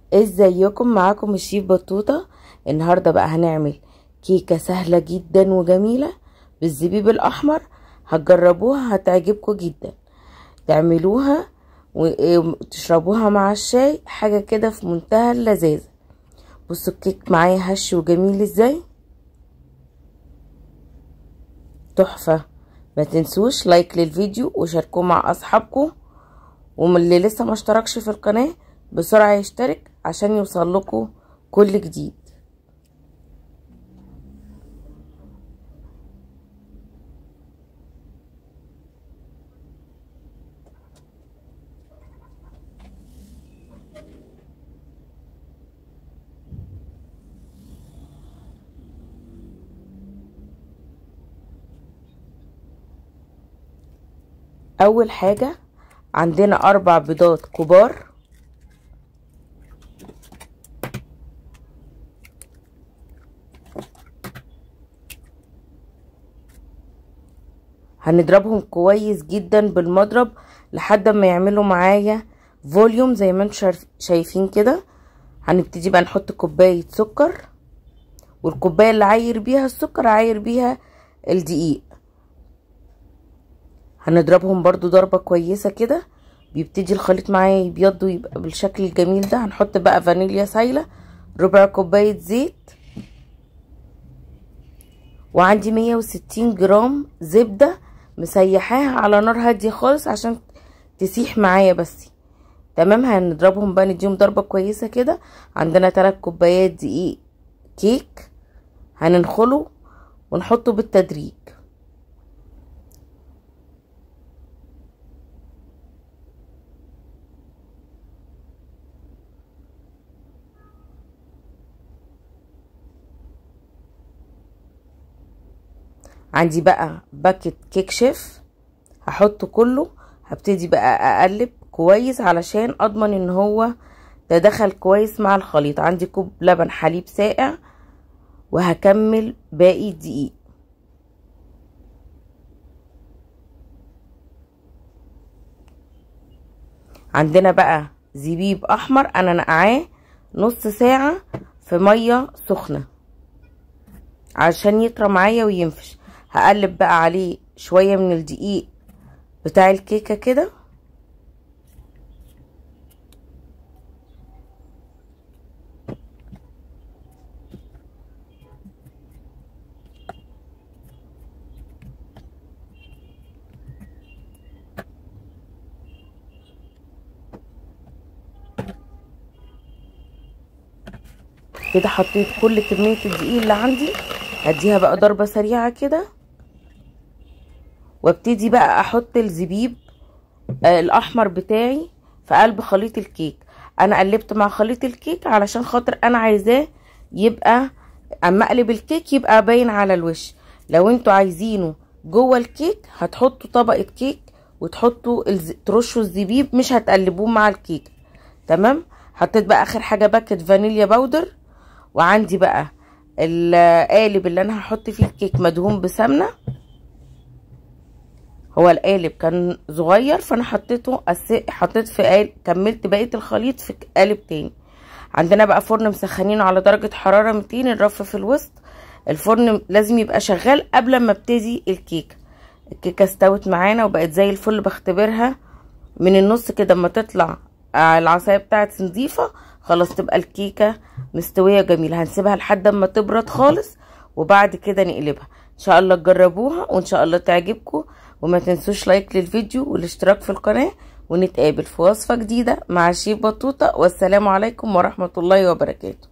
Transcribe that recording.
ازيكم معاكم الشيف بطوطة النهاردة بقى هنعمل كيكة سهلة جدا وجميلة بالزبيب الأحمر هتجربوها هتعجبكم جدا تعملوها وتشربوها مع الشاي حاجة كده في منتهى اللذاذة بصوا الكيك معايا هش وجميل ازاي تحفة ما تنسوش لايك للفيديو وشاركوه مع اصحابكم ومن اللي لسه ما اشتركش في القناة بسرعة يشترك عشان يوصل لكم كل جديد اول حاجة عندنا اربع بيضات كبار هنضربهم كويس جدا بالمضرب لحد ما يعملوا معايا فوليوم زي ما انتم شايفين كده هنبتدي بقى نحط كوبايه سكر والكوبايه اللي عاير بيها السكر عاير بيها الدقيق هنضربهم برضو ضربه كويسه كده بيبتدي الخليط معايا يبيض ويبقى بالشكل الجميل ده هنحط بقى فانيليا سايله ربع كوبايه زيت وعندي مية وستين جرام زبده مسيحاها على نار هاديه خالص عشان تسيح معايا بس تمام هنضربهم بقى نديهم ضربه كويسه كده عندنا تلات كوبايات دقيق كيك هننخله ونحطه بالتدريج عندي بقى باكت كيك شيف هحطه كله هبتدي بقى اقلب كويس علشان اضمن ان هو تدخل كويس مع الخليط عندي كوب لبن حليب ساقع وهكمل باقي الدقيق عندنا بقى زبيب احمر انا نقعاه نص ساعة في مية سخنة عشان يطرى معايا وينفش هقلب بقى عليه شوية من الدقيق بتاع الكيكة كده كده حطيت كل كمية الدقيق اللي عندي هديها بقى ضربة سريعة كده وابتدي بقى احط الزبيب آه الاحمر بتاعي في قلب خليط الكيك انا قلبت مع خليط الكيك علشان خاطر انا عايزاه يبقى اما اقلب الكيك يبقى باين على الوش لو انتوا عايزينه جوه الكيك هتحطوا طبقة كيك وتحطوا الز... ترشوا الزبيب مش هتقلبوه مع الكيك تمام حطيت بقى اخر حاجة باكت فانيليا باودر وعندي بقى القالب اللي انا هحط فيه الكيك مدهون بسمنه هو القالب كان صغير فانا حطيته أس... حطيت في قالب كملت بقيه الخليط في قالب تاني عندنا بقى فرن مسخنينه على درجه حراره 200 الرف في الوسط الفرن لازم يبقى شغال قبل ما ابتدي الكيكه الكيكه استوت معانا وبقت زي الفل بختبرها من النص كده اما تطلع العصايه بتاعت نضيفه خلاص تبقى الكيكه مستويه جميله هنسيبها لحد اما تبرد خالص وبعد كده نقلبها ان شاء الله تجربوها وان شاء الله تعجبكم وما تنسوش لايك للفيديو والاشتراك في القناه ونتقابل في وصفه جديده مع شيف بطوطه والسلام عليكم ورحمه الله وبركاته